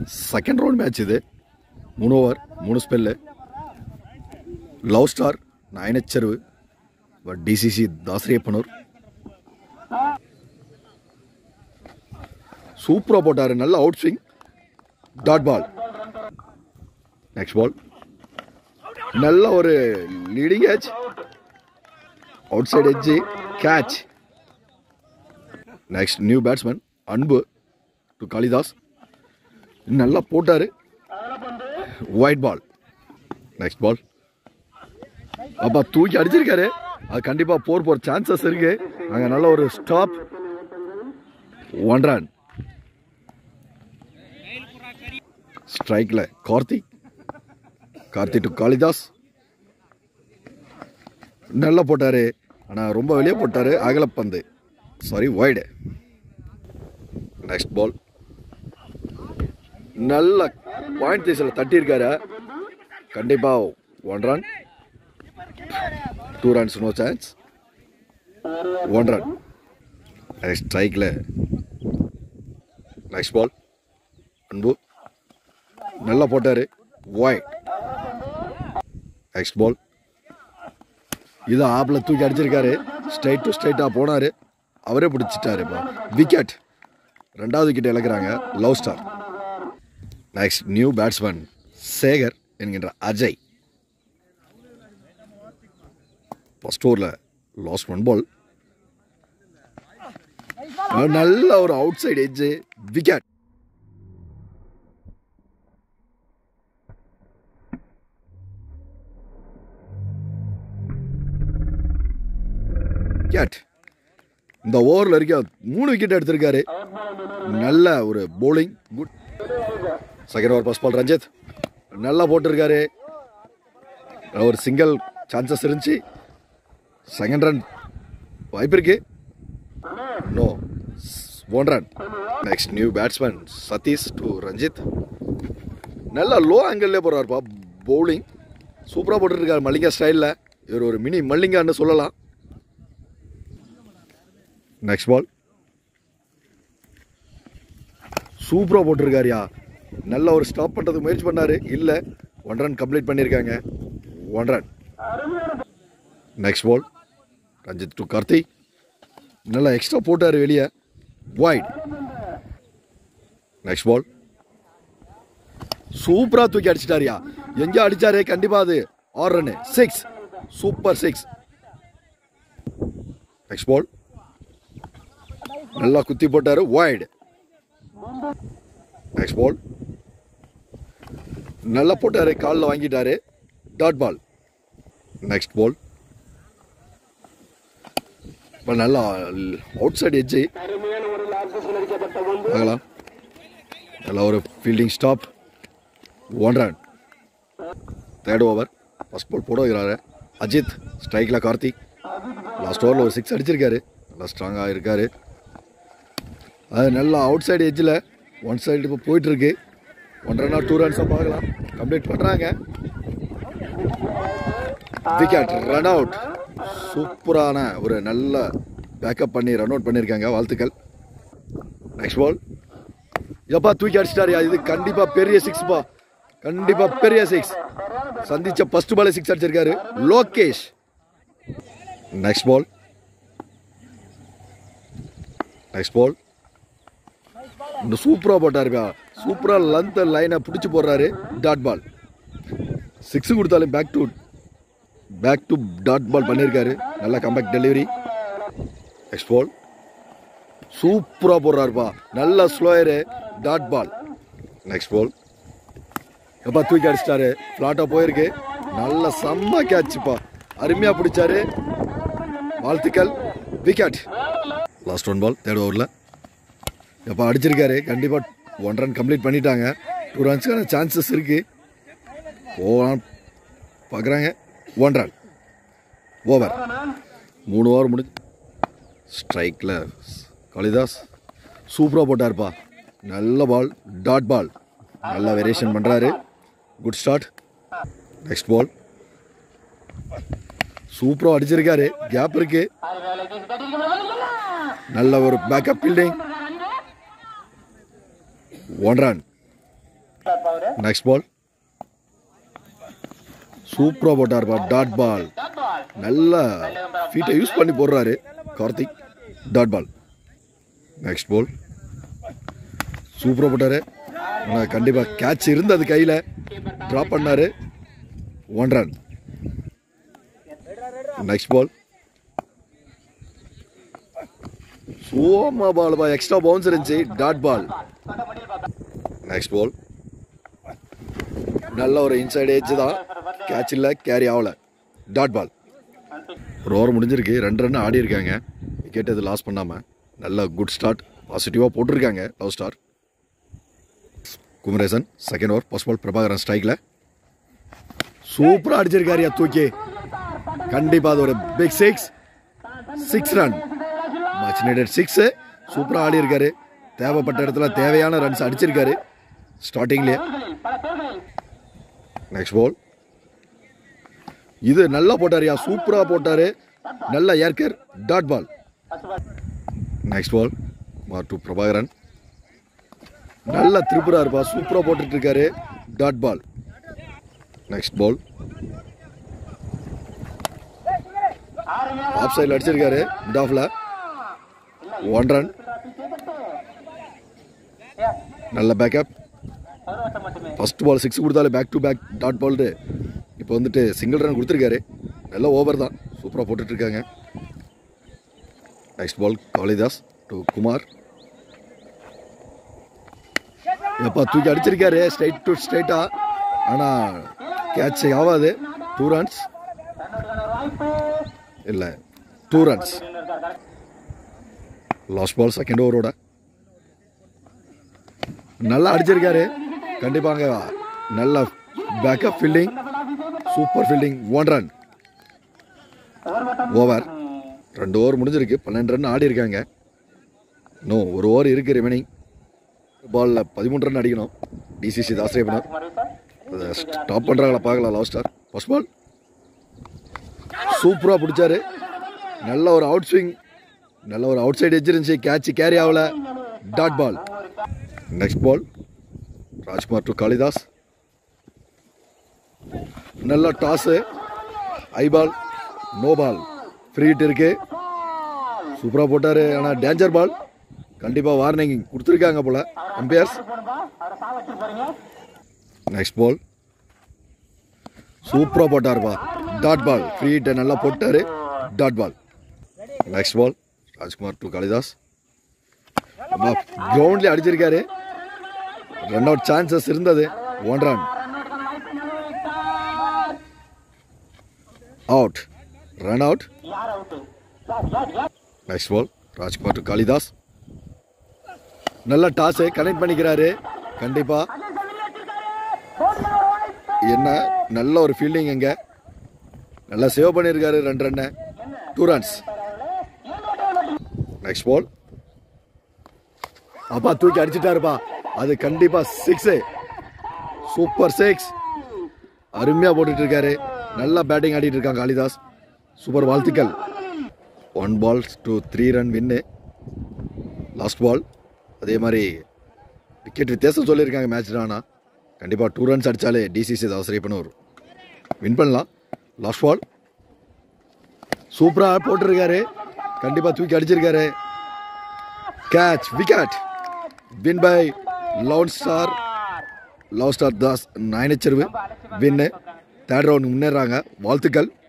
second round match இது மூணு over மூணு spell love star Nayanacheruvu TCC Dasariyappanur சூப்பராக போட்டார் நல்ல out swing dot ball next ball நல்ல ஒரு லீடிங் ஏஜ் அவுட் சைடு எட்ஜி catch next new batsman Anbu to Kalidas நல்லா போட்டார் ஒயிட் பால் நெக்ஸ்ட் பால் அப்பா தூக்கி அடிச்சிருக்காரு அது கண்டிப்பாக போர் போகிற சான்சஸ் இருக்கு அங்கே நல்ல ஒரு ஸ்டாப் ஒன் ரன் ஸ்ட்ரைக்கில் கார்த்திக் கார்த்திக் டு காளிதாஸ் நல்லா போட்டார் ஆனால் ரொம்ப வெளியே போட்டார் அகலப்பந்து சாரி வைடு நெக்ஸ்ட் பால் நல்ல பாயிண்ட் தேசில் தட்டியிருக்காரு கண்டிப்பாக one run two runs no chance one run next ஸ்ட்ரைக்கில் நெக்ஸ்ட் பால் அன்பு நல்லா போட்டார் ஒயிட் நெக்ஸ்ட் பால் இது ஆப்பில் தூக்கி அடிச்சிருக்காரு ஸ்ட்ரைட் டு ஸ்ட்ரைட்டாக போனார் அவரே பிடிச்சிட்டாரு இப்போ விக்கெட் ரெண்டாவது விக்கெட் இழக்கிறாங்க love star next new batsman Sekar என்கின்ற அஜய் ஃபர்ஸ்ட் ஓவரில் லாஸ்ட் ஒன் பால் நல்ல ஒரு out side edge wicket wicket இந்த ஓவரில் வரைக்கும் மூணு விக்கெட் எடுத்திருக்காரு நல்ல ஒரு bowling good second over first ball Ranjith நல்லா போட்டிருக்காரு ஒரு சிங்கிள் சான்சஸ் இருந்துச்சு செகண்ட் ரன் வாய்ப்பு இருக்கு no one run next new batsman Sathish to Ranjith நல்லா லோ ஆங்கிள்லேயே போடுறாருப்பா பவுலிங் சூப்பராக போட்டுருக்காரு மல்லிகா ஸ்டைலில் இவர் ஒரு மினி மல்லிங்கான்னு சொல்லலாம் நெக்ஸ்ட் பால் சூப்பராக போட்டிருக்காருயா நல்ல ஒரு ஸ்டாப் பண்ணுறதுக்கு முயற்சி பண்ணாரு இல்லை ஒன் ரன் கம்ப்ளீட் பண்ணியிருக்காங்க one run next ball Ranjith to Karthi நல்லா எக்ஸ்ட்ரா போட்டார் வெளியே வைட் நெக்ஸ்ட் பால் சூப்பராக தூக்கி அடிச்சிட்டாருயா எங்கே அடிச்சாரு கண்டிப்பாக அது ஆறு run six super six next ball நல்லா குத்தி போட்டாரு வைடு நெக்ஸ்ட் பால் நல்லா போட்டாரு காலில் வாங்கிட்டாரு டாட் பால் நெக்ஸ்ட் பால் இப்போ நல்லா அவுட் சைடு எட்ஜு பார்க்கலாம் நல்லா ஒரு fielding stop one run third over first ball போட வைக்கிறாரு அஜித் ஸ்ட்ரைக்கில் கார்த்திக் லாஸ்ட் ஓவரில் ஒரு சிக்ஸ் அடிச்சிருக்காரு நல்லா ஸ்ட்ராங்காக இருக்காரு அது நல்லா அவுட் சைடு எட்ஜில் ஒன் சைடு இப்போ போயிட்டுருக்கு ஒன் ரன்னா டூ ரன்ஸாக பார்க்கலாம் கம்ப்ளீட் பண்ணுறாங்க விக்கெட் ரன் அவுட் சூப்பரான ஒரு நல்ல பேக்கப் பண்ணி ரன் அவுட் பண்ணியிருக்காங்க வாழ்த்துக்கள் நெக்ஸ்ட் பால் எப்பா தூக்கி அடிச்சிட்டாரியா இது கண்டிப்பாக பெரிய சிக்ஸ்ப்பா கண்டிப்பாக பெரிய சிக்ஸ் சந்திச்ச ஃபர்ஸ்ட் பாலே சிக்ஸ் அடிச்சிருக்காரு Lokesh next ball next ball இந்த சூப்பராக போட்டாருப்பா சூப்பராக லென்த் லைனை பிடிச்சி போடுறாரு டாட் பால் சிக்ஸ் கொடுத்தாலும் back to back to dot ball பண்ணியிருக்காரு நல்ல கம்பேக்ட் டெலிவரி நெக்ஸ்ட் பால் சூப்பராக போடுறாருப்பா நல்ல ஸ்லோயரு டாட் பால் நெக்ஸ்ட் பால் எப்பா தூக்கி அடிச்சிட்டாரு ஃப்ளாட்டாக போயிருக்கு நல்ல செம்ம கேட்சுப்பா அருமையாக பிடிச்சாரு வாழ்த்துக்கள் wicket last one ball third ஓவரில் எப்போ அடிச்சிருக்காரு கண்டிப்பாக ஒன் ரன் கம்ப்ளீட் பண்ணிட்டாங்க டூ ரன்ஸ்க்கான சான்சஸ் இருக்குது போகலாம் பார்க்குறாங்க ஒன் ரன் ஓவர் மூணு ஓவர் முடிஞ்சு ஸ்ட்ரைக்கில் காளிதாஸ் சூப்பராக போட்டார்ப்பா நல்ல பால் டாட் பால் நல்ல வேரியேஷன் பண்ணுறாரு குட் ஸ்டார்ட் நெக்ஸ்ட் பால் சூப்பராக அடிச்சிருக்காரு கேப் இருக்கு நல்ல ஒரு backup fielding one run next ball சூப்பராக போட்டார்ப்பா டாட் பால் நல்ல ஃபீட்டை யூஸ் பண்ணி போடுறாரு Karthik dot ball next ball சூப்பராக போட்டார் ஆனால் கண்டிப்பாக கேட்ச் இருந்தது கையில் ட்ராப் பண்ணார் ஒன் ரன் நெக்ஸ்ட் பால் சோமா பால் பா எக்ஸ்ட்ரா பவுன்ஸ் இருந்துச்சு டாட் பால் நெக்ஸ்ட் பால் நல்ல ஒரு இன்சைடு ஏஜ் தான் கேட்ச் இல்லை கேரி ஆகல டாட் பால் ஒரு ஓவர் முடிஞ்சிருக்கு ரெண்டு ரன் ஆடி இருக்காங்க விக்கெட் எது லாஸ் பண்ணாமல் நல்ல குட் ஸ்டார்ட் பாசிட்டிவாக போட்டிருக்காங்க love star Kumaresan second over first ball Prabhakaran ஸ்ட்ரைக்கில் சூப்பராக அடிச்சிருக்காருயா தூக்கி கண்டிப்பாக அது ஒரு big six six run much needed six சூப்பராக ஆடி இருக்காரு தேவைப்பட்ட இடத்துல தேவையான ரன்ஸ் அடிச்சிருக்காரு ஸ்டார்டிங்லேயே நெக்ஸ்ட் பால் இது நல்லா போட்டாருயா சூப்பராக போட்டாரு நல்ல ஏர்கர் டாட் பால் நெக்ஸ்ட் பால் மார் டு பிரபாகரன் நல்ல திரிபுரா இருப்பா சூப்பராக போட்டுட்டு இருக்காரு dot ball next ball off சைடில் அடிச்சிருக்காரு மிட் ஆஃப்ல ஒன் ரன் நல்ல பேக்கப் ஃபர்ஸ்ட் பால் சிக்ஸ் கொடுத்தாலே பேக் டு பேக் டாட் பால்டு இப்போ வந்துட்டு சிங்கிள் ரன் கொடுத்துருக்காரு நல்ல ஓவர் தான் சூப்பராக போட்டுட்டு இருக்காங்க next ball Kalidas to Kumar எப்பா தூக்கி அடிச்சிருக்காரு ஸ்ட்ரைட் டு ஸ்ட்ரைட்டா ஆனால் கேட்ச் ஆகாது டூ ரன்ஸ் இல்லை two runs last ball second ஓவரோட நல்லா அடிச்சிருக்காரு கண்டிப்பாங்க நல்ல backup fielding super fielding one run over ரெண்டு ஓவர் முடிஞ்சிருக்கு பன்னெண்டு ரன் ஆடி இருக்காங்க இன்னும் ஒரு ஓவர் இருக்கு ரிமைனிங் பாலில் பதிமூணு ரன் அடிக்கணும் டிசிசி தாசிரியப்பனர் அதை ஸ்டாப் பண்ணுறாங்களா பார்க்கலாம் லாஸ்ட் ஸ்டார் ஃபர்ஸ்ட் பால் சூப்பராக பிடிச்சாரு நல்ல ஒரு அவுட் ஸ்விங் நல்ல ஒரு அவுட் சைடு எஜ் இருந்துச்சு கேட்ச் கேரி ஆகல dot ball next ball Rajkumar to Kalidas நல்ல டாஸு ஐ ball no ball free hit இருக்கு சூப்பராக போட்டார் ஆனால் டேஞ்சர் பால் கண்டிப்பாக வார்னிங் கொடுத்துருக்காங்க போல அம்பையர்ஸ் நெக்ஸ்ட் பால் சூப்பராக போட்டாருப்பா டாட் பால் ஃப்ரீ ஹிட்டை நல்லா போட்டார் dot ball next ball Rajkumar to Kalidas கிரவுண்ட்லேயே அடிச்சிருக்காரு ரன் அவுட் சான்சஸ் இருந்தது one run out run out next ball Rajkumar to Kalidas நல்ல டாஸை கனெக்ட் பண்ணிக்கிறாரு கண்டிப்பா என்ன நல்ல ஒரு ஃபீல்டிங் எங்க நல்லா சேவ் பண்ணியிருக்காரு ரெண்டு run two runs next ball அப்பா தூக்கி அடிச்சிட்டாருப்பா அது கண்டிப்பா சிக்ஸு சூப்பர் சிக்ஸ் அருமையாக போட்டுட்டு இருக்காரு நல்லா பேட்டிங் ஆடிட்டு இருக்காங்க காளிதாஸ் சூப்பர் வாழ்த்துக்கள் one ball to three run win last ball அதே மாதிரி விக்கெட் வித்தியாசம் சொல்லியிருக்காங்க மேட்ச் ஆனால் கண்டிப்பாக டூ ரன்ஸ் அடித்தாலே டிசிசி அவசரியப்பனூர் வின் பண்ணலாம் லாஸ்ட் பால் சூப்பராக போட்டிருக்காரு கண்டிப்பாக தூக்கி அடிச்சிருக்காரு catch wicket win by love star love star தாஸ் நயனச்சரிவு வின்னு தேர்ட் ரவுண்ட் முன்னேறாங்க வாழ்த்துக்கள்